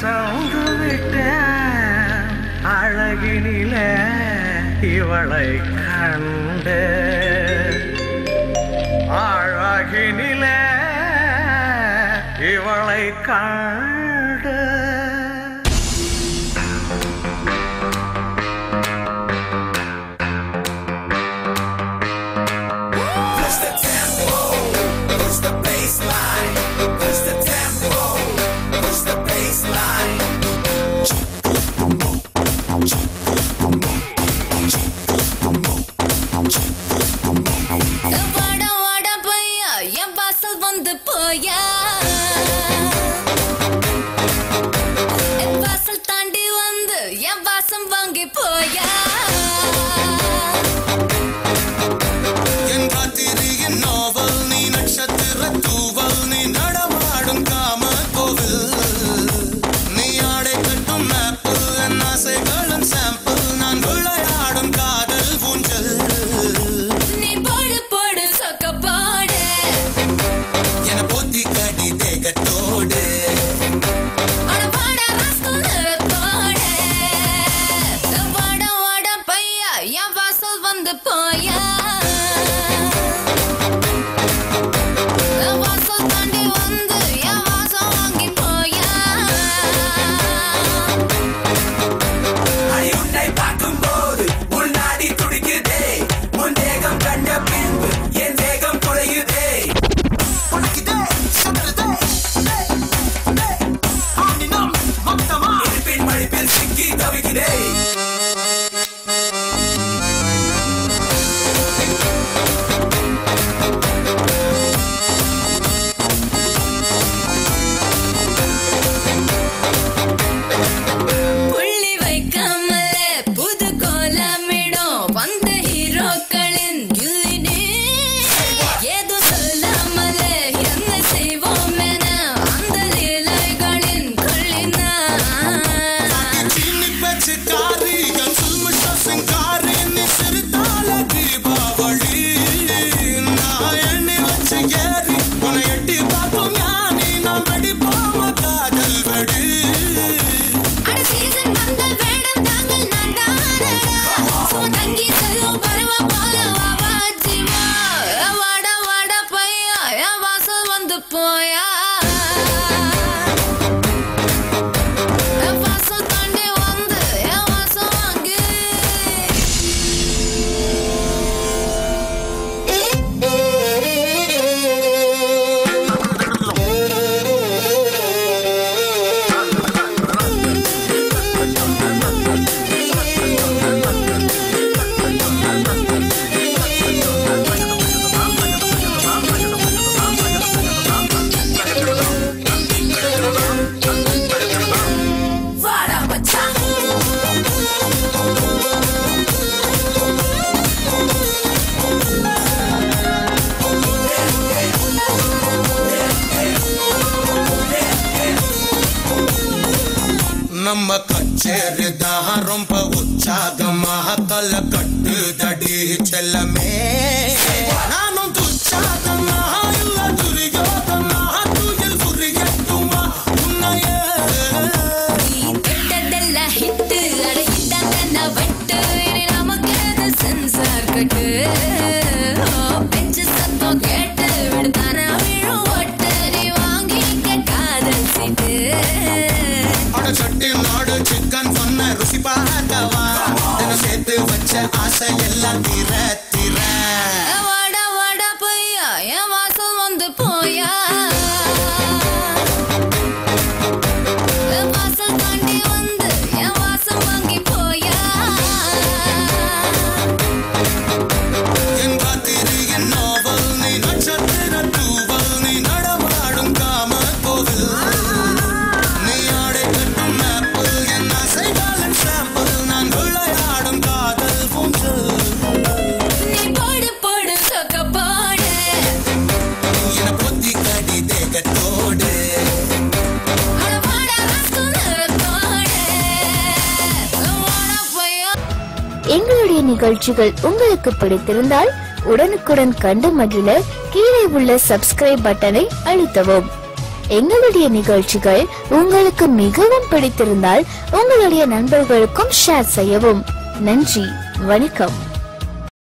அசந்து விட்டேன் அழகினிலே இவளை கண்டு அழகினிலே இவளை கண்டு Push the tempo, push the baseline, push the tempo, push the baseline. வாடா வாடா பையா என் வாசல் வந்து போயா என் வாசல் தாண்டி வந்து என் வாசம் வாங்கி போயா என் ராத்திரியின் நாவல் நீ நட்சத்திர தூவல் நீ நடமாடும் காம கோவில் நீ ஆடை கட்டும் மேப்பிள் என் ஆசைகளும் சாம்பிள் நான் விளையாடும் காதல் ஊஞ்சல் நீ போடு போடு சொக்க போடு என பொத்தி கடி தேகத்தோடு அட வாடா ராஸ்கல் நிறத்தோடு வாடா வாடா பையா என் வாசல் வந்து போயா என் வாசல் தாண்டி வந்து என் வாசம் வாங்கி போயா அடி உன்னை பார்க்கும்போது உன் நாடி துடிக்குதே உன் தேகம் கண்ட பின்பு என் தேகம் குறையுதே உனக்குதே சுடருதே ஆனினம் மொத்தமா இருப்பின் மடிப்பில் சிக்கி தவிக்கிறே புள்ளி வைக்காமலே புது கோலமிடும் வந்த ஹீரோக்களின் கில்லினே ஏதோ சொல்லாமலே என்ன செய்வோம் என அந்த லீலைகளின் கொள்ளினா சின்னி பச்சை காரி என் சுல்மிட்ட சிங்காரி நீ சிரித்தால தீபாவளி நான் எண்ணி வச்சு ஏறி உன்னை எட்டி பார்க்கும் ஞானி நாம் வெடிப்போம காதல் வெடி அட சீசன் வந்த வேடம் தாங்கள் நான் தானடா சோ தங்கி செல்லும் பருவம் போல வாவாச்சிமா வாடா வாடா பையா என் வாசல் வந்து போயா என் வாசல் தாண்டி வந்து என் வாசம் வாங்கி வாடா மச்சான் நம்ம கச்சேரி தான் ரொம்ப உற்சாகமாக கல கட்டு தடி செல்லமே நானும் துச்சாகமாக இல்ல துரியோகமாக துயில் புரியட்டுமா உன்னையே நீ தொட்டதெல்லாம் ஹிட்டு அட இதாங்க வட்டு இனி நமக்கு அது சென்சார் கட்டு ஓ, பெஞ்சு சத்தம் கேட்டு விடுதானா விழும் ஒட்டு நீ வாங்கிக்க காதல் சீட்டு அட சட்டி நாடு சிக்கன் சொன்ன ருசி பார்க்கவா தினம் சேர்த்து வச்ச ஆசை எல்லாம் தீர தீர வாடா வாடா பையா என் வாசல் வந்து போயா என் வாசல் தாண்டி வந்து என் வாசம் வாங்கி போயா என் ராத்திரியின் நாவல் நீ நட்சத்திர தூவல் நீ நடமாடும் காம கோவில் நீ ஆடை கட்டும் மேப்பிள் என் ஆசைகளின் சாம்பிள் நான் விளையாடும் காதல் ஊஞ்சல் நீ போடு போடு சொக்க போடு என பொத்தி கடி தேகத்தோடு அட வாடா ராஸ்கல் நிறத்தோடு வாடா பையா எங்களுடைய நிகழ்ச்சிகள் உங்களுக்கு பிடித்திருந்தால் உடனுக்குடன் கண்டு மகிழ கீழே உள்ள சப்ஸ்கிரைப் பட்டனை அழுத்தவும் எங்களுடைய நிகழ்ச்சிகள் உங்களுக்கு மிகவும் பிடித்திருந்தால் உங்களுடைய நண்பர்களுக்கும் ஷேர் செய்யவும் நன்றி வணக்கம்